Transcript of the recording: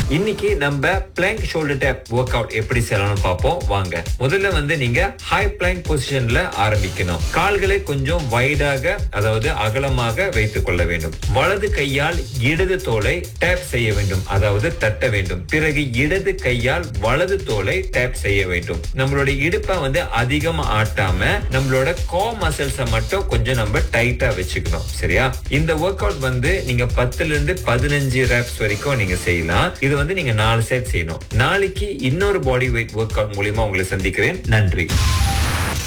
இன்னைக்கு நம்ம plank shoulder tap workout எப்படி செய்யலாம்னு பார்ப்போம் வாங்க முதல்ல வந்து நீங்க ஹை பிளாங்க் பொசிஷன்ல ஆரம்பிக்கணும் கால்களை கொஞ்சம் வைடாக அதாவது அகலமாக வைத்துக் கொள்ள வேண்டும் வலது கையால் இடது தோலை டேப் செய்ய வேண்டும் அதாவது தட்ட வேண்டும் பிறகு இடது கையால் வலது தோலை டேப் செய்ய வேண்டும் நம்மளுடைய இடுப்பை வந்து அதிகமா ஆட்டாம நம்மளோட கோ மசில்ஸ மட்டும் கொஞ்சம் நம்ம டைட்டா வச்சுக்கணும் சரியா இந்த ஒர்க் அவுட் வந்து நீங்க பத்துல இருந்து பதினஞ்சு ரேப்ஸ் வரைக்கும் நீங்க செய்யலாம் இது வந்து நீங்க நாலு செட் செய்யணும் நாளைக்கு இன்னொரு பாடி வெயிட் ஒர்க் அவுட் மூலியமா உங்களை சந்திக்கிறேன் நன்றி